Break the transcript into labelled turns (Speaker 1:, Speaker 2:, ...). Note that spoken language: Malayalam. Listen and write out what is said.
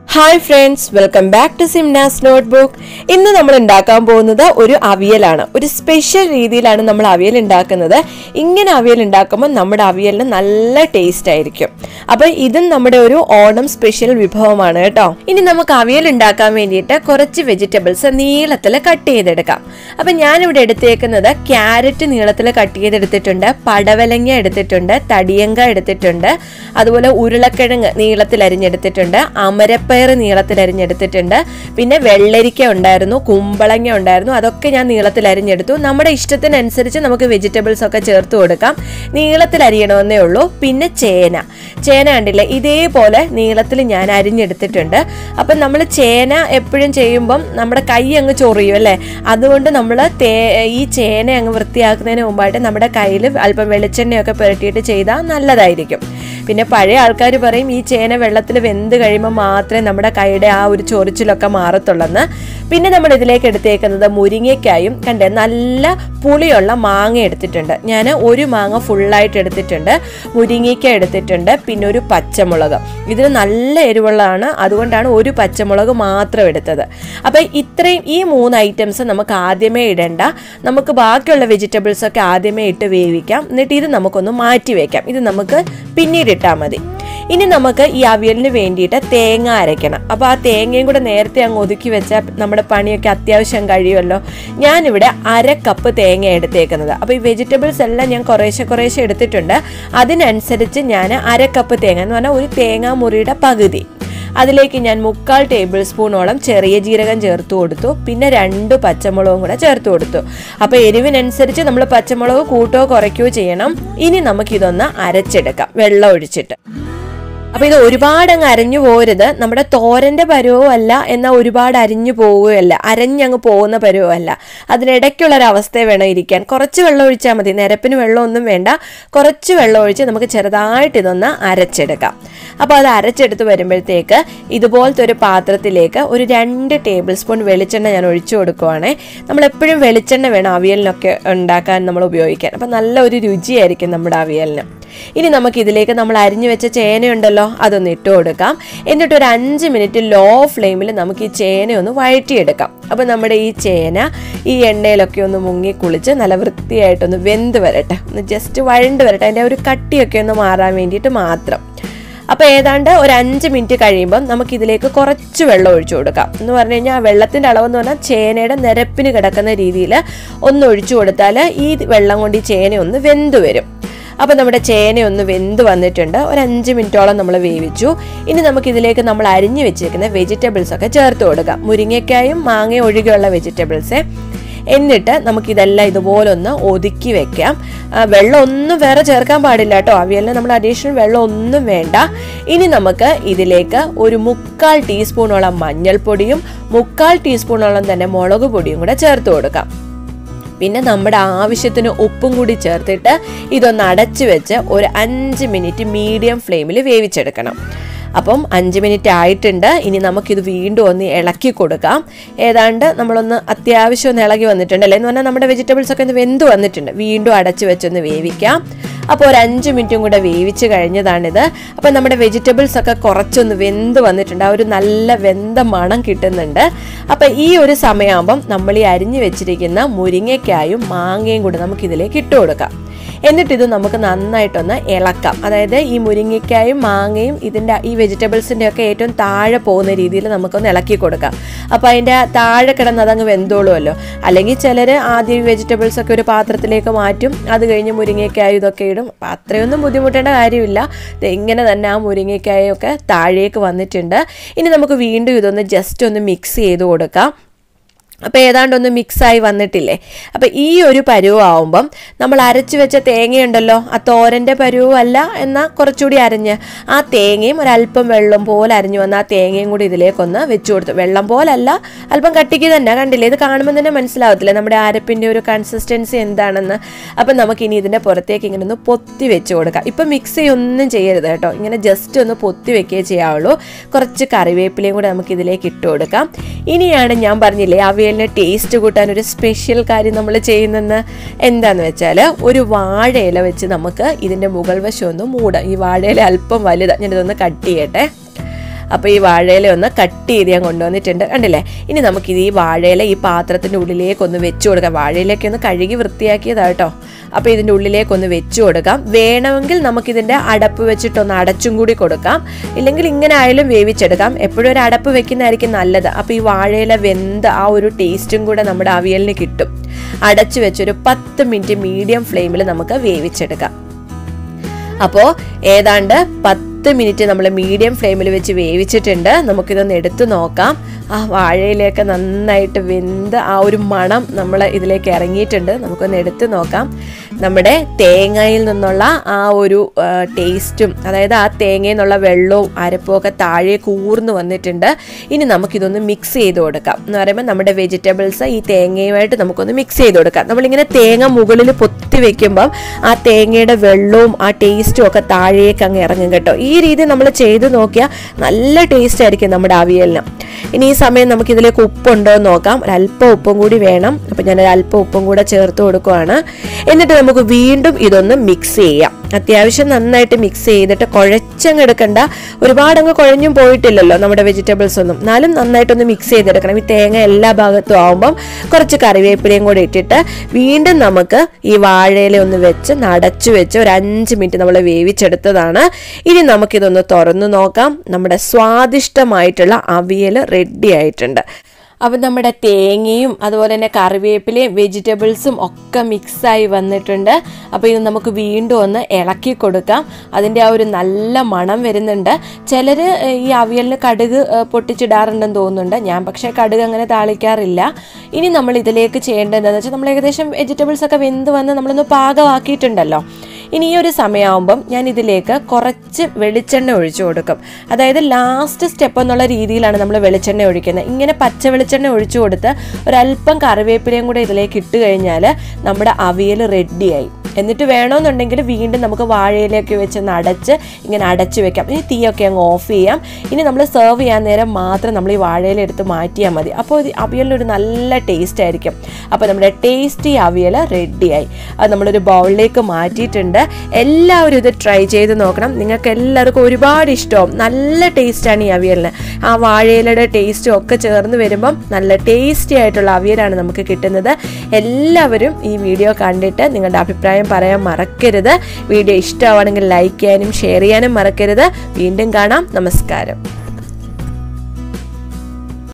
Speaker 1: hi friends welcome back to Simna's notebook ഇന്ന് നമ്മൾ ഉണ്ടാക്കാൻ പോകുന്നത് ഒരു അവിയലാണ് ഒരു സ്പെഷ്യൽ രീതിയിലാണ് നമ്മൾ അവിയൽ ഉണ്ടാക്കുന്നത് ഇങ്ങനെ അവിയൽ ഉണ്ടാക്കുമ്പോൾ നമ്മുടെ അവിയലിന് നല്ല ടേസ്റ്റ് ആയിരിക്കും അപ്പൊ ഇതും നമ്മുടെ ഒരു ഓണം സ്പെഷ്യൽ വിഭവമാണ് കേട്ടോ ഇനി നമുക്ക് അവിയൽ ഉണ്ടാക്കാൻ വേണ്ടിയിട്ട് കുറച്ച് വെജിറ്റബിൾസ് നീളത്തിൽ കട്ട് ചെയ്തെടുക്കാം അപ്പൊ ഞാനിവിടെ എടുത്തേക്കുന്നത് ക്യാരറ്റ് നീളത്തിൽ കട്ട് ചെയ്തെടുത്തിട്ടുണ്ട് പടവലങ്ങ എടുത്തിട്ടുണ്ട് തടിയങ്ക എടുത്തിട്ടുണ്ട് അതുപോലെ ഉരുളക്കിഴങ്ങ് നീളത്തിൽ അരിഞ്ഞെടുത്തിട്ടുണ്ട് അമരപ്പയർ നീളത്തിൽ അരിഞ്ഞെടുത്തിട്ടുണ്ട് പിന്നെ വെള്ളരിക്ക ഉണ്ടായിരുന്നു കുമ്പളങ്ങ ഉണ്ടായിരുന്നു അതൊക്കെ ഞാൻ നീളത്തിൽ അരിഞ്ഞെടുത്തു നമ്മുടെ ഇഷ്ടത്തിനനുസരിച്ച് നമുക്ക് വെജിറ്റബിൾസ് ഒക്കെ ചേർത്ത് കൊടുക്കാം നീളത്തിൽ അരിയണമെന്നേ ഉള്ളൂ പിന്നെ ചേന ചേന കണ്ടില്ലേ ഇതേപോലെ നീളത്തിൽ ഞാൻ അരിഞ്ഞെടുത്തിട്ടുണ്ട് അപ്പം നമ്മൾ ചേന എപ്പോഴും ചെയ്യുമ്പം നമ്മുടെ കൈ അങ്ങ് ചൊറിയും അല്ലേ അതുകൊണ്ട് നമ്മൾ തേ ഈ ചേന അങ്ങ് വൃത്തിയാക്കുന്നതിന് മുമ്പായിട്ട് നമ്മുടെ കയ്യിൽ അല്പം വെളിച്ചെണ്ണയൊക്കെ പുരട്ടിയിട്ട് ചെയ്താൽ നല്ലതായിരിക്കും പിന്നെ പഴയ ആൾക്കാർ പറയും ഈ ചേന വെള്ളത്തിൽ വെന്ത് കഴിയുമ്പോൾ മാത്രമേ നമ്മുടെ കൈയുടെ ആ ഒരു ചൊറിച്ചിലൊക്കെ മാറത്തുള്ളെന്ന് പിന്നെ നമ്മൾ ഇതിലേക്ക് എടുത്തേക്കുന്നത് മുരിങ്ങയ്ക്കായും കണ്ടേ നല്ല പുളിയുള്ള മാങ്ങ എടുത്തിട്ടുണ്ട് ഞാൻ ഒരു മാങ്ങ ഫുള്ളായിട്ട് എടുത്തിട്ടുണ്ട് മുരിങ്ങയ്ക്ക എടുത്തിട്ടുണ്ട് പിന്നെ ഒരു പച്ചമുളക് ഇതിന് നല്ല എരിവുള്ളതാണ് അതുകൊണ്ടാണ് ഒരു പച്ചമുളക് മാത്രം എടുത്തത് അപ്പം ഇത്രയും ഈ മൂന്ന് ഐറ്റംസ് നമുക്ക് ആദ്യമേ ഇടണ്ട നമുക്ക് ബാക്കിയുള്ള വെജിറ്റബിൾസ് ഒക്കെ ആദ്യമേ ഇട്ട് വേവിക്കാം എന്നിട്ട് ഇത് നമുക്കൊന്ന് മാറ്റി വെക്കാം ഇത് നമുക്ക് പിന്നീട് ഇട്ടാൽ മതി ഇനി നമുക്ക് ഈ അവിയലിന് വേണ്ടിയിട്ട് തേങ്ങ അരയ്ക്കണം അപ്പോൾ ആ തേങ്ങയും കൂടെ നേരത്തെ അങ്ങ് ഒതുക്കി വെച്ചാൽ നമ്മുടെ പണിയൊക്കെ അത്യാവശ്യം കഴിയുമല്ലോ ഞാനിവിടെ അര കപ്പ് തേങ്ങ എടുത്തേക്കുന്നത് അപ്പോൾ ഈ വെജിറ്റബിൾസ് എല്ലാം ഞാൻ കുറേശ്ശെ കുറേശ്ശെ എടുത്തിട്ടുണ്ട് അതിനനുസരിച്ച് ഞാൻ അര കപ്പ് തേങ്ങ എന്ന് പറഞ്ഞാൽ ഒരു തേങ്ങാ മുറിയുടെ പകുതി അതിലേക്ക് ഞാൻ മുക്കാൽ ടേബിൾ സ്പൂണോളം ചെറിയ ജീരകം ചേർത്ത് കൊടുത്തു പിന്നെ രണ്ട് പച്ചമുളകും കൂടെ ചേർത്ത് കൊടുത്തു അപ്പോൾ എരിവിനനുസരിച്ച് നമ്മൾ പച്ചമുളക് കൂട്ടോ കുറയ്ക്കുകയോ ചെയ്യണം ഇനി നമുക്കിതൊന്ന് അരച്ചെടുക്കാം വെള്ളം ഒഴിച്ചിട്ട് അപ്പൊ ഇത് ഒരുപാട് അങ്ങ് അരഞ്ഞു പോരുത് നമ്മുടെ തോരന്റെ പരുവവും അല്ല എന്നാൽ ഒരുപാട് അരിഞ്ഞു പോവുകയല്ല അരഞ്ഞങ്ങ് പോകുന്ന പരുവവും അല്ല അതിനിടയ്ക്കുള്ള ഒരു അവസ്ഥ വേണം ഇരിക്കാൻ കുറച്ച് വെള്ളം ഒഴിച്ചാൽ മതി നിരപ്പിന് വെള്ളമൊന്നും വേണ്ട കുറച്ച് വെള്ളം ഒഴിച്ച് നമുക്ക് ചെറുതായിട്ട് ഇതൊന്ന് അരച്ചെടുക്കാം അപ്പോൾ അത് അരച്ചെടുത്ത് വരുമ്പോഴത്തേക്ക് ഇതുപോലത്തെ ഒരു പാത്രത്തിലേക്ക് ഒരു രണ്ട് ടേബിൾ സ്പൂൺ വെളിച്ചെണ്ണ ഞാൻ ഒഴിച്ചു കൊടുക്കുവാണേ നമ്മൾ എപ്പോഴും വെളിച്ചെണ്ണ വേണം അവിയലിനൊക്കെ ഉണ്ടാക്കാൻ നമ്മൾ ഉപയോഗിക്കാൻ അപ്പം നല്ല ഒരു രുചിയായിരിക്കും നമ്മുടെ അവിയലിന് ഇനി നമുക്ക് ഇതിലേക്ക് നമ്മൾ അരിഞ്ഞു വെച്ച ചേനയുണ്ടല്ലോ അതൊന്ന് ഇട്ട് കൊടുക്കാം എന്നിട്ട് ഒരു അഞ്ച് മിനിറ്റ് ലോ ഫ്ലെയിമിൽ നമുക്ക് ഈ ചേന ഒന്ന് വഴറ്റിയെടുക്കാം അപ്പോൾ നമ്മുടെ ഈ ചേന ഈ എണ്ണയിലൊക്കെ ഒന്ന് മുങ്ങി കുളിച്ച് നല്ല വൃത്തിയായിട്ടൊന്ന് വെന്ത് വരട്ടെ ഒന്ന് ജസ്റ്റ് വഴണ്ട് വരട്ടെ അതിൻ്റെ ഒരു കട്ടിയൊക്കെ ഒന്ന് മാറാൻ വേണ്ടിയിട്ട് മാത്രം അപ്പോൾ ഏതാണ്ട് ഒരു അഞ്ച് മിനിറ്റ് കഴിയുമ്പം നമുക്ക് ഇതിലേക്ക് കുറച്ച് വെള്ളം ഒഴിച്ചു കൊടുക്കാം എന്ന് പറഞ്ഞു കഴിഞ്ഞാൽ ആ വെള്ളത്തിൻ്റെ അളവെന്ന് പറഞ്ഞാൽ ചേനയുടെ നിരപ്പിന് കിടക്കുന്ന രീതിയിൽ ഒന്ന് ഒഴിച്ചു കൊടുത്താൽ ഈ വെള്ളം കൊണ്ട് ഈ ചേന ഒന്ന് വെന്ത് വരും അപ്പോൾ നമ്മുടെ ചേന ഒന്ന് വെന്ത് വന്നിട്ടുണ്ട് ഒരു അഞ്ച് മിനിറ്റോളം നമ്മൾ വേവിച്ചു ഇനി നമുക്ക് ഇതിലേക്ക് നമ്മൾ അരിഞ്ഞു വെച്ചിരിക്കുന്ന വെജിറ്റബിൾസ് ഒക്കെ ചേർത്ത് കൊടുക്കാം മുരിങ്ങയ്ക്കായും മാങ്ങയും ഒഴികെയുള്ള വെജിറ്റബിൾസ് എന്നിട്ട് നമുക്കിതെല്ലാം ഇതുപോലെ ഒന്ന് ഒതുക്കി വെക്കാം വെള്ളം ഒന്നും വേറെ ചേർക്കാൻ പാടില്ല കേട്ടോ അവിയലിന് നമ്മൾ അഡീഷണൽ വെള്ളം ഒന്നും വേണ്ട ഇനി നമുക്ക് ഇതിലേക്ക് ഒരു മുക്കാൽ ടീസ്പൂണോളം മഞ്ഞൾപ്പൊടിയും മുക്കാൽ ടീസ്പൂണോളം തന്നെ മുളക് പൊടിയും കൂടെ ചേർത്ത് കൊടുക്കാം പിന്നെ നമ്മുടെ ആവശ്യത്തിന് ഉപ്പും കൂടി ചേർത്തിട്ട് ഇതൊന്ന് അടച്ചു വെച്ച് ഒരു അഞ്ച് മിനിറ്റ് മീഡിയം ഫ്ലെയിമിൽ വേവിച്ചെടുക്കണം അപ്പം അഞ്ച് മിനിറ്റ് ആയിട്ടുണ്ട് ഇനി നമുക്കിത് വീണ്ടും ഒന്ന് ഇളക്കി കൊടുക്കാം ഏതാണ്ട് നമ്മളൊന്ന് അത്യാവശ്യം ഒന്ന് ഇളകി വന്നിട്ടുണ്ട് അല്ലേ എന്ന് പറഞ്ഞാൽ നമ്മുടെ വെജിറ്റബിൾസ് ഒക്കെ ഒന്ന് വെന്ത് വന്നിട്ടുണ്ട് വീണ്ടും അടച്ചു വെച്ചൊന്ന് വേവിക്കാം അപ്പോൾ ഒരു അഞ്ച് മിനിറ്റും കൂടെ വേവിച്ച് കഴിഞ്ഞതാണിത് അപ്പോൾ നമ്മുടെ വെജിറ്റബിൾസ് ഒക്കെ കുറച്ചൊന്ന് വെന്ത് വന്നിട്ടുണ്ട് ആ ഒരു നല്ല വെന്ത മണം കിട്ടുന്നുണ്ട് അപ്പോൾ ഈ ഒരു സമയമാകുമ്പം നമ്മൾ ഈ അരിഞ്ഞു വെച്ചിരിക്കുന്ന മുരിങ്ങയ്ക്കായും മാങ്ങയും കൂടെ നമുക്കിതിലേക്ക് ഇട്ട് കൊടുക്കാം എന്നിട്ട് ഇത് നമുക്ക് നന്നായിട്ടൊന്ന് ഇളക്കാം അതായത് ഈ മുരിങ്ങയ്ക്കായും മാങ്ങയും ഇതിൻ്റെ ഈ വെജിറ്റബിൾസിൻ്റെ ഒക്കെ ഏറ്റവും താഴെ പോകുന്ന രീതിയിൽ നമുക്കൊന്ന് ഇളക്കി കൊടുക്കാം അപ്പോൾ അതിൻ്റെ താഴെ കിടന്ന് അതങ്ങ് വെന്തോളുമല്ലോ അല്ലെങ്കിൽ ചിലർ ആദ്യം വെജിറ്റബിൾസ് ഒക്കെ ഒരു പാത്രത്തിലേക്ക് മാറ്റും അത് കഴിഞ്ഞ് മുരിങ്ങയ്ക്കായും ഇതൊക്കെ ഇടും അപ്പം അത്രയൊന്നും ബുദ്ധിമുട്ടേണ്ട കാര്യമില്ല ഇങ്ങനെ തന്നെ ആ മുരിങ്ങയ്ക്കായൊക്കെ താഴേക്ക് വന്നിട്ടുണ്ട് ഇനി നമുക്ക് വീണ്ടും ഇതൊന്ന് ജസ്റ്റ് ഒന്ന് മിക്സ് ചെയ്ത് കൊടുക്കാം അപ്പോൾ ഏതാണ്ട് ഒന്ന് മിക്സായി വന്നിട്ടില്ലേ അപ്പോൾ ഈ ഒരു പരുവാകുമ്പം നമ്മൾ അരച്ചു വെച്ച തേങ്ങയുണ്ടല്ലോ ആ തോരൻ്റെ പരുവല്ല എന്നാൽ കുറച്ചുകൂടി അരഞ്ഞ് ആ തേങ്ങയും ഒരല്പം വെള്ളം പോലെ അരിഞ്ഞു വന്ന ആ തേങ്ങയും കൂടി ഇതിലേക്കൊന്ന് വെച്ചു കൊടുത്തു വെള്ളം പോലല്ല അല്പം കട്ടിക്ക് തന്നെ കണ്ടില്ലേ ഇത് കാണുമ്പോൾ തന്നെ മനസ്സിലാവത്തില്ല നമ്മുടെ അരപ്പിൻ്റെ ഒരു കൺസിസ്റ്റൻസി എന്താണെന്ന് അപ്പം നമുക്കിനി ഇതിൻ്റെ പുറത്തേക്ക് ഇങ്ങനെ ഒന്ന് പൊത്തി വെച്ച് കൊടുക്കാം ഇപ്പം മിക്സ് ഒന്നും ചെയ്യരുത് കേട്ടോ ഇങ്ങനെ ജസ്റ്റ് ഒന്ന് പൊത്തി വെക്കുകയേ ചെയ്യാവുള്ളൂ കുറച്ച് കറിവേപ്പിലയും കൂടെ നമുക്ക് ഇതിലേക്ക് ഇട്ട് കൊടുക്കാം ഇനിയാണ് ഞാൻ പറഞ്ഞില്ലേ അവ അവിയലിന് ടേസ്റ്റ് കൂട്ടാൻ ഒരു സ്പെഷ്യൽ കാര്യം നമ്മൾ ചെയ്യുന്നെന്ന് എന്താന്ന് വെച്ചാൽ ഒരു വാഴയില വെച്ച് നമുക്ക് ഇതിൻ്റെ മുകൾ വശം ഒന്ന് മൂടാം ഈ വാഴയില അല്പം വലുതാണ് ഞാനിതൊന്ന് കട്ട് ചെയ്യട്ടെ അപ്പോൾ ഈ വാഴയില ഒന്ന് കട്ട് ചെയ്ത് ഞാൻ കൊണ്ടുവന്നിട്ടുണ്ട് കണ്ടില്ലേ ഇനി നമുക്കിത് ഈ വാഴയില ഈ പാത്രത്തിൻ്റെ ഉള്ളിലേക്ക് ഒന്ന് വെച്ച് കൊടുക്കാം വാഴയിലേക്ക് ഒന്ന് കഴുകി വൃത്തിയാക്കിയതാട്ടോ അപ്പോൾ ഇതിൻ്റെ ഉള്ളിലേക്ക് ഒന്ന് വെച്ച് കൊടുക്കാം വേണമെങ്കിൽ നമുക്കിതിൻ്റെ അടപ്പ് വെച്ചിട്ടൊന്ന് അടച്ചും കൂടി കൊടുക്കാം ഇല്ലെങ്കിൽ ഇങ്ങനെ ആയാലും വേവിച്ചെടുക്കാം എപ്പോഴും ഒരു അടപ്പ് വെക്കുന്നതായിരിക്കും നല്ലത് അപ്പോൾ ഈ വാഴയില വെന്ത് ആ ഒരു ടേസ്റ്റും കൂടെ നമ്മുടെ അവിയലിന് കിട്ടും അടച്ചു വെച്ചൊരു പത്ത് മിനിറ്റ് മീഡിയം ഫ്ലെയിമിൽ നമുക്ക് വേവിച്ചെടുക്കാം അപ്പോൾ ഏതാണ്ട് പത്ത് മിനിറ്റ് നമ്മൾ മീഡിയം ഫ്ലെയിമിൽ വെച്ച് വേവിച്ചിട്ടുണ്ട് നമുക്കിതൊന്ന് എടുത്തു നോക്കാം ആ വാഴയിലേക്ക് നന്നായിട്ട് വെന്ത് ആ ഒരു മണം നമ്മൾ ഇതിലേക്ക് ഇറങ്ങിയിട്ടുണ്ട് നമുക്കൊന്ന് എടുത്തു നോക്കാം നമ്മുടെ തേങ്ങയിൽ നിന്നുള്ള ആ ഒരു ടേസ്റ്റും അതായത് ആ തേങ്ങയിൽ നിന്നുള്ള വെള്ളവും അരപ്പും ഒക്കെ താഴെ കൂർന്ന് വന്നിട്ടുണ്ട് ഇനി നമുക്കിതൊന്ന് മിക്സ് ചെയ്ത് കൊടുക്കാം എന്ന് പറയുമ്പോൾ നമ്മുടെ വെജിറ്റബിൾസ് ഈ തേങ്ങയുമായിട്ട് നമുക്കൊന്ന് മിക്സ് ചെയ്ത് കൊടുക്കാം നമ്മളിങ്ങനെ തേങ്ങ മുകളിൽ പൊത്തി വെക്കുമ്പം ആ തേങ്ങയുടെ വെള്ളവും ആ ടേസ്റ്റും ഒക്കെ താഴേക്ക് അങ്ങ് ഇറങ്ങും കേട്ടോ ഈ രീതി നമ്മൾ ചെയ്ത് നോക്കിയാൽ നല്ല ടേസ്റ്റ് ആയിരിക്കും നമ്മുടെ അവിയലിന് ഇനി ഈ സമയം നമുക്ക് ഇതിലേക്ക് ഉപ്പുണ്ടോ എന്ന് നോക്കാം ഒരല്പം ഉപ്പും കൂടി വേണം അപ്പം ഞാൻ ഒരല്പം ഉപ്പും കൂടെ ചേർത്ത് കൊടുക്കുവാണ് എന്നിട്ട് നമുക്ക് വീണ്ടും ഇതൊന്ന് മിക്സ് ചെയ്യാം അത്യാവശ്യം നന്നായിട്ട് മിക്സ് ചെയ്തിട്ട് കുഴച്ചങ്ങ് എടുക്കണ്ട ഒരുപാട് അങ്ങ് കുഴഞ്ഞും പോയിട്ടില്ലല്ലോ നമ്മുടെ വെജിറ്റബിൾസ് ഒന്നും എന്നാലും നന്നായിട്ടൊന്ന് മിക്സ് ചെയ്തെടുക്കണം ഈ തേങ്ങ എല്ലാ ഭാഗത്തും ആവുമ്പം കുറച്ച് കറിവേപ്പിലയും കൂടെ ഇട്ടിട്ട് വീണ്ടും നമുക്ക് ഈ വാഴയില ഒന്ന് വെച്ച് നടച്ചു വെച്ച് ഒരു അഞ്ച് മിനിറ്റ് നമ്മൾ വേവിച്ചെടുത്തതാണ് ഇനി നമുക്കിതൊന്ന് തുറന്നു നോക്കാം നമ്മുടെ സ്വാദിഷ്ടമായിട്ടുള്ള അവിയൽ റെഡി ആയിട്ടുണ്ട് അപ്പം നമ്മുടെ തേങ്ങയും അതുപോലെ തന്നെ കറിവേപ്പിലയും വെജിറ്റബിൾസും ഒക്കെ മിക്സായി വന്നിട്ടുണ്ട് അപ്പോൾ ഇത് നമുക്ക് വീണ്ടും ഒന്ന് ഇളക്കി കൊടുക്കാം അതിൻ്റെ ആ ഒരു നല്ല മണം വരുന്നുണ്ട് ചിലർ ഈ അവിയലിന് കടുക് ഏഹ്, പൊട്ടിച്ചിടാറുണ്ടെന്ന് തോന്നുന്നുണ്ട് ഞാൻ പക്ഷേ കടുക് അങ്ങനെ താളിക്കാറില്ല ഇനി നമ്മൾ ഇതിലേക്ക് ചെയ്യേണ്ടത് എന്താണെന്ന് വെച്ചാൽ നമ്മൾ ഏകദേശം വെജിറ്റബിൾസ് ഒക്കെ വെന്ത് വന്ന് നമ്മളൊന്ന് പാകമാക്കിയിട്ടുണ്ടല്ലോ ഇനി ഈ ഒരു സമയമാകുമ്പം ഞാൻ ഇതിലേക്ക് കുറച്ച് വെളിച്ചെണ്ണ ഒഴിച്ചു കൊടുക്കും അതായത് ലാസ്റ്റ് സ്റ്റെപ്പ് എന്നുള്ള രീതിയിലാണ് നമ്മൾ വെളിച്ചെണ്ണ ഒഴിക്കുന്നത് ഇങ്ങനെ പച്ച വെളിച്ചെണ്ണ ഒഴിച്ചു കൊടുത്ത് ഒരല്പം കറിവേപ്പിലയും കൂടെ ഇതിലേക്ക് ഇട്ട് കഴിഞ്ഞാൽ നമ്മുടെ അവിയൽ റെഡിയായി എന്നിട്ട് വേണമെന്നുണ്ടെങ്കിൽ വീണ്ടും നമുക്ക് വാഴയിലേക്ക് വെച്ച് ഒന്ന് അടച്ച് ഇങ്ങനെ അടച്ച് വെക്കാം ഇനി തീയൊക്കെ അങ്ങ് ഓഫ് ചെയ്യാം ഇനി നമ്മൾ സെർവ് ചെയ്യാൻ നേരം മാത്രം നമ്മൾ ഈ വാഴയില എടുത്ത് മാറ്റിയാൽ മതി അപ്പോൾ ഇത് അവിയലിനൊരു നല്ല ടേസ്റ്റ് ആയിരിക്കും അപ്പോൾ നമ്മുടെ ടേസ്റ്റി അവിയൽ റെഡിയായി അത് നമ്മളൊരു ബൗളിലേക്ക് മാറ്റിയിട്ടുണ്ട് എല്ലാവരും ഇത് ട്രൈ ചെയ്ത് നോക്കണം നിങ്ങൾക്ക് എല്ലാവർക്കും ഒരുപാട് ഇഷ്ടവും നല്ല ടേസ്റ്റാണ് ഈ അവിയലിന് ആ വാഴയിലയുടെ ടേസ്റ്റും ഒക്കെ ചേർന്ന് വരുമ്പം നല്ല ടേസ്റ്റി ആയിട്ടുള്ള അവിയലാണ് നമുക്ക് കിട്ടുന്നത് എല്ലാവരും ഈ വീഡിയോ കണ്ടിട്ട് നിങ്ങളുടെ അഭിപ്രായം പറയാൻ മറക്കരുത് വീഡിയോ ഇഷ്ടമാണെങ്കിൽ ലൈക്ക് ചെയ്യാനും ഷെയർ ചെയ്യാനും മറക്കരുത് വീണ്ടും കാണാം നമസ്കാരം